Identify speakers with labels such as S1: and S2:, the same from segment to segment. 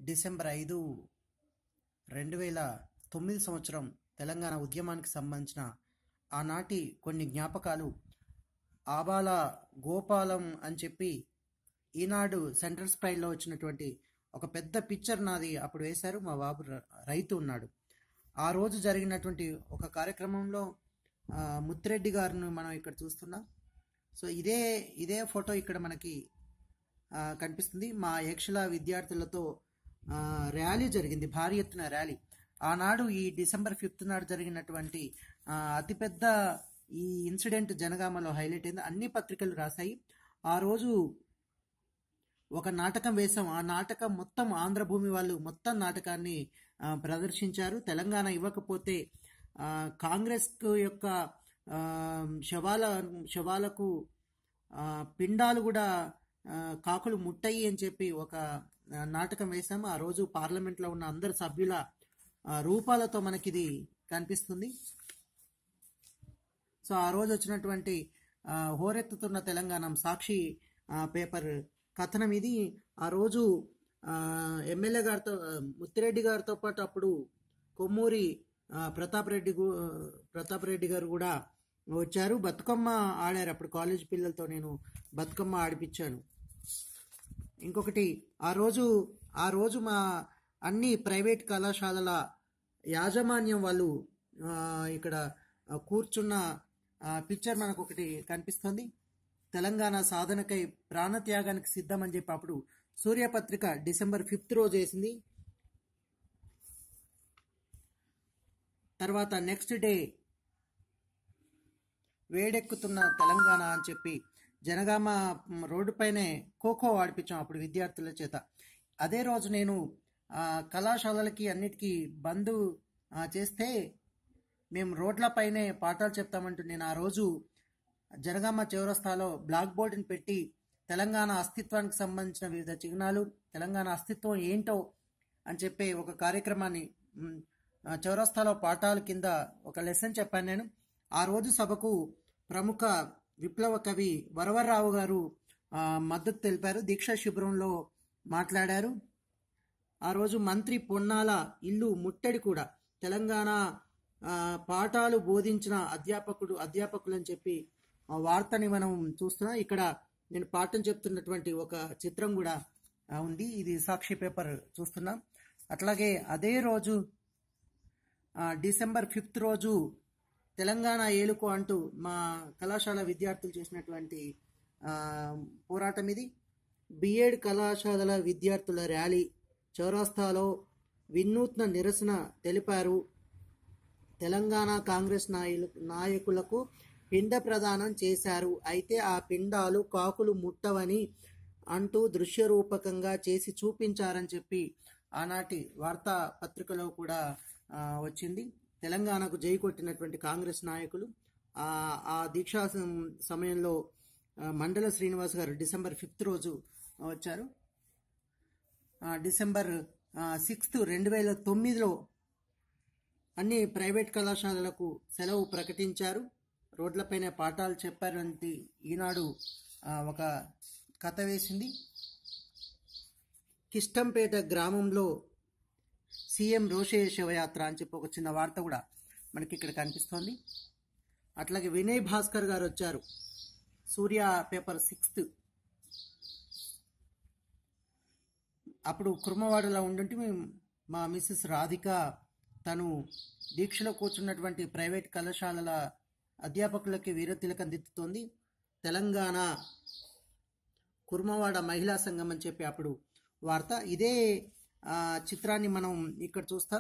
S1: December ఐదు రెండు వేల తొమ్మిది సంవత్సరం తెలంగాణ ఉద్యమానికి సంబంధించిన ఆనాటి కొన్ని జ్ఞాపకాలు ఆబాల గోపాలం అని చెప్పి ఈనాడు సెంట్రల్ స్ప్రైల్లో వచ్చినటువంటి ఒక పెద్ద పిక్చర్ నాది అప్పుడు వేశారు మా బాబు ర- రైతు ఉన్నాడు ఆ రోజు జరిగినటువంటి ఒక కార్యక్రమంలో ఆ, ముత్తిరెడ్డి గారిని మనం ఇక్కడ చూస్తున్నాం సో ఇదే ఇదే ఫోటో ఇక్కడ మనకి ఆ, కనిపిస్తుంది మా యక్షల విద్యార్థులతో ఆ, ర్యాలీ జరిగింది భారీ ఎత్తున ర్యాలీ ఆనాడు ఈ డిసెంబర్ ఫిఫ్త్ నాడు జరిగినటువంటి ఆ, అతిపెద్ద ఈ ఇన్సిడెంట్ జనగామలో హైలైట్ అయింది అన్ని పత్రికలు రాశాయి ఆ రోజు ఒక నాటకం వేశాం ఆ నాటకం మొత్తం ఆంధ్రభూమి వాళ్ళు మొత్తం నాటకాన్ని ఆ, ప్రదర్శించారు తెలంగాణ ఇవ్వకపోతే ఆ, కాంగ్రెస్ యొక్క ఆ, శవాల శవాలకు ఆ, పిండాలు కూడా ఆ, కాకులు ముట్టయి అని చెప్పి ఒక ఆ, నాటకం వేశాము ఆ రోజు పార్లమెంట్లో ఉన్న అందరు సభ్యుల ఆ, రూపాలతో మనకిది కనిపిస్తుంది సో ఆ రోజు వచ్చినటువంటి ఆ, హోరెత్తుతున్న తెలంగాణ సాక్షి ఆ, పేపర్ కథనం ఇది ఆ రోజు ఆ, ఎమ్మెల్యే గారితో ఆ, ముత్తిరెడ్డి గారితో పాటు అప్పుడు కొమ్మూరి ఆ, ప్రతాప్ రెడ్డి గు- ప్రతాప్ రెడ్డి గారు కూడా వచ్చారు బతుకమ్మ ఆడారు అప్పుడు కాలేజ్ పిల్లలతో నేను బతుకమ్మ ఆడిపించాను ఇంకొకటి ఆ రోజు ఆ రోజు మా అన్ని ప్రైవేట్ కళాశాలల యాజమాన్యం వాళ్ళు ఆ, ఇక్కడ ఆ, కూర్చున్న ఆ, పిక్చర్ మనకు ఒకటి కనిపిస్తుంది తెలంగాణ సాధనకై ప్రాణత్యాగానికి సిద్ధం అని చెప్పి అప్పుడు సూర్యపత్రిక డిసెంబర్ ఫిఫ్త్ రోజు వేసింది తర్వాత నెక్స్ట్ డే వేడెక్కుతున్న తెలంగాణ అని చెప్పి జనగామ మ్, రోడ్డు పైనే ఖోఖో ఆడిపించాం అప్పుడు విద్యార్థుల చేత అదే రోజు నేను ఆ, కళాశాలలకి అన్నిటికీ బంద్ ఆ, చేస్తే మేము రోడ్లపైనే పాఠాలు చెప్తామంటూ నేను ఆ రోజు జనగామ చౌరస్తాలో బ్లాక్ బోర్డుని పెట్టి తెలంగాణ అస్తిత్వానికి సంబంధించిన వివిధ చిహ్నాలు తెలంగాణ అస్తిత్వం ఏంటో అని చెప్పే ఒక కార్యక్రమాన్ని మ్, ఆ, చౌరస్తాలో పాఠాల కింద ఒక లెసన్ చెప్పాను నేను ఆ రోజు సభకు ప్రముఖ విప్లవ కవి వరవర్రావు గారు ఆ, మద్దతు తెలిపారు దీక్షా శిబిరంలో మాట్లాడారు ఆ రోజు మంత్రి పొన్నాల ఇల్లు ముట్టడి కూడా తెలంగాణ ఆ, పాఠాలు బోధించిన అధ్యాపకుడు అధ్యాపకులు అని చెప్పి ఆ వార్తని మనం చూస్తున్నాం ఇక్కడ నేను పాఠం చెప్తున్నటువంటి ఒక చిత్రం కూడా ఆ, ఉంది ఇది సాక్షి పేపర్ చూస్తున్నాం అట్లాగే అదే రోజు ఆ, డిసెంబర్ ఫిఫ్త్ రోజు తెలంగాణ ఏలుకో అంటూ మా కళాశాల విద్యార్థులు చేసినటువంటి ఆ, పోరాటం ఇది బిఎడ్ కళాశాలల విద్యార్థుల ర్యాలీ చౌరాస్తాలో వినూత్న నిరసన తెలిపారు తెలంగాణ కాంగ్రెస్ నాయలు నాయకులకు పిండ ప్రదానం చేశారు అయితే ఆ పిండాలు కాకులు ముట్టవని అంటూ దృశ్య రూపకంగా చేసి చూపించారని చెప్పి ఆనాటి వార్తా పత్రికలో కూడా ఆ, వచ్చింది తెలంగాణకు జై కొట్టినటువంటి కాంగ్రెస్ నాయకులు ఆ ఆ దీక్షా సం- సమయంలో ఆ, మండల శ్రీనివాస్ గారు డిసెంబర్ ఫిఫ్త్ రోజు వచ్చారు ఆ, డిసెంబర్ సిక్స్త్ రెండు వేల తొమ్మిదిలో అన్ని ప్రైవేట్ కళాశాలలకు సెలవు ప్రకటించారు రోడ్లపైన పాఠాలు చెప్పారంటే ఈనాడు ఆ, ఒక కథ వేసింది కిష్టంపేట గ్రామంలో సీఎం రోషే శివయాత్ర అని చెప్పి ఒక చిన్న వార్త కూడా మనకి ఇక్కడ కనిపిస్తోంది అట్లాగే వినయ్ భాస్కర్ గారు వచ్చారు సూర్య పేపర్ సిక్స్త్ అప్పుడు కుర్మవాడలో ఉండుంటే మేము మా మిస్సెస్ రాధిక తను దీక్షలో కూర్చున్నటువంటి ప్రైవేట్ కళాశాలల అధ్యాపకులకి వీరతిలకం దిద్దుతోంది తెలంగాణ కుర్మవాడ మహిళా సంఘం అని చెప్పి అప్పుడు వార్త ఇదే ఆ, చిత్రాన్ని మనం ఇక్కడ చూస్తాం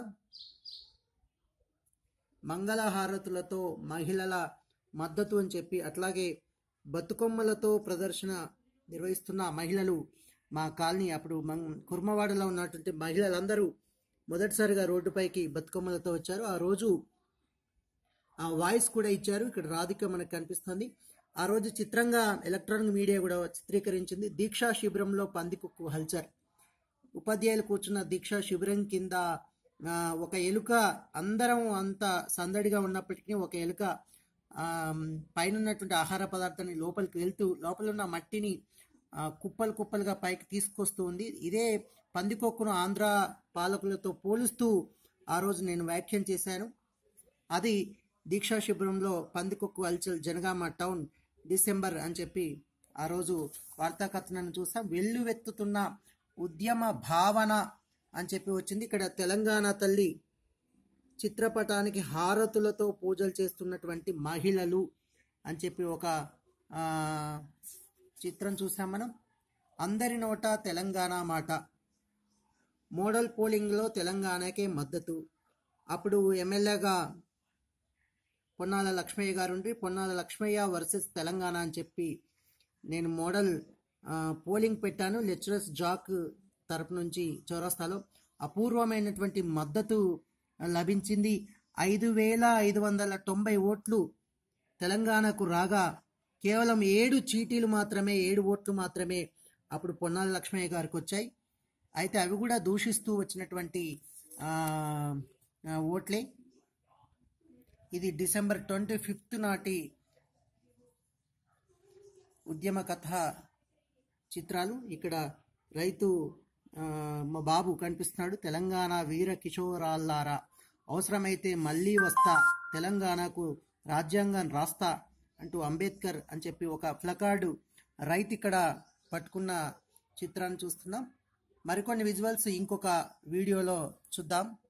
S1: మంగళహారతులతో మహిళల మద్దతు అని చెప్పి అట్లాగే బతుకమ్మలతో ప్రదర్శన నిర్వహిస్తున్న మహిళలు మా కాలనీ అప్పుడు మం- కుర్మవాడలో ఉన్నటువంటి మహిళలందరూ మొదటిసారిగా రోడ్డుపైకి బతుకమ్మలతో వచ్చారు ఆ రోజు ఆ వాయిస్ కూడా ఇచ్చారు ఇక్కడ రాధిక మనకు కనిపిస్తుంది ఆ రోజు చిత్రంగా ఎలక్ట్రానిక్ మీడియా కూడా చిత్రీకరించింది దీక్షా శిబిరంలో పందికొక్కు హల్చర్ ఉపాధ్యాయులు కూర్చున్న దీక్షా శిబిరం కింద ఆ, ఒక ఎలుక అందరం అంత సందడిగా ఉన్నప్పటికీ ఒక ఎలుక ఆ, పైన ఉన్నటువంటి ఆహార పదార్థాన్ని లోపలికి వెళ్తూ లోపల ఉన్న మట్టిని ఆ, కుప్పలు కుప్పలుగా పైకి తీసుకొస్తూ ఉంది ఇదే పందికొక్కును ఆంధ్ర పాలకులతో పోలుస్తూ ఆ రోజు నేను వ్యాఖ్యానం చేశాను అది దీక్షా శిబిరంలో పందికొక్కు అల్చల్ జనగామ టౌన్ డిసెంబర్ అని చెప్పి ఆ రోజు వార్తా కథనాన్ని చూసాం వెల్లువెత్తుతున్న ఉద్యమ భావన అని చెప్పి వచ్చింది ఇక్కడ తెలంగాణ తల్లి చిత్రపటానికి హారతులతో పూజలు చేస్తున్నటువంటి మహిళలు అని చెప్పి ఒక ఆ, చిత్రం చూసాం మనం అందరి నోట తెలంగాణ మాట మోడల్ పోలింగ్లో తెలంగాణకే మద్దతు అప్పుడు ఎమ్మెల్యేగా పొన్నాల లక్ష్మయ్య గారు ఉండి పొన్నాల లక్ష్మయ్య వర్సెస్ తెలంగాణ అని చెప్పి నేను మోడల్ ఆ, పోలింగ్ పెట్టాను లెక్చరర్స్ జాక్ తరపు నుంచి చౌరస్తాలో అపూర్వమైనటువంటి మద్దతు లభించింది ఐదు వేల ఐదు వందల తొంభై ఓట్లు తెలంగాణకు రాగా కేవలం ఏడు చీటీలు మాత్రమే ఏడు ఓట్లు మాత్రమే అప్పుడు పొన్నాల లక్ష్మయ్య గారికి వచ్చాయి అయితే అవి కూడా దూషిస్తూ వచ్చినటువంటి ఆ, ఆ, ఓట్లే ఇది డిసెంబర్ ట్వంటీ ఫిఫ్త్ నాటి ఉద్యమ కథ చిత్రాలు ఇక్కడ రైతు ఆ, మా బాబు కనిపిస్తున్నాడు తెలంగాణ వీర కిషోరాల్లారా అవసరమైతే మళ్ళీ వస్తా తెలంగాణకు రాజ్యాంగం రాస్తా అంటూ అంబేద్కర్ అని చెప్పి ఒక ప్లకార్డు రైతు ఇక్కడ పట్టుకున్న చిత్రాన్ని చూస్తున్నాం మరికొన్ని విజువల్స్ ఇంకొక వీడియోలో చూద్దాం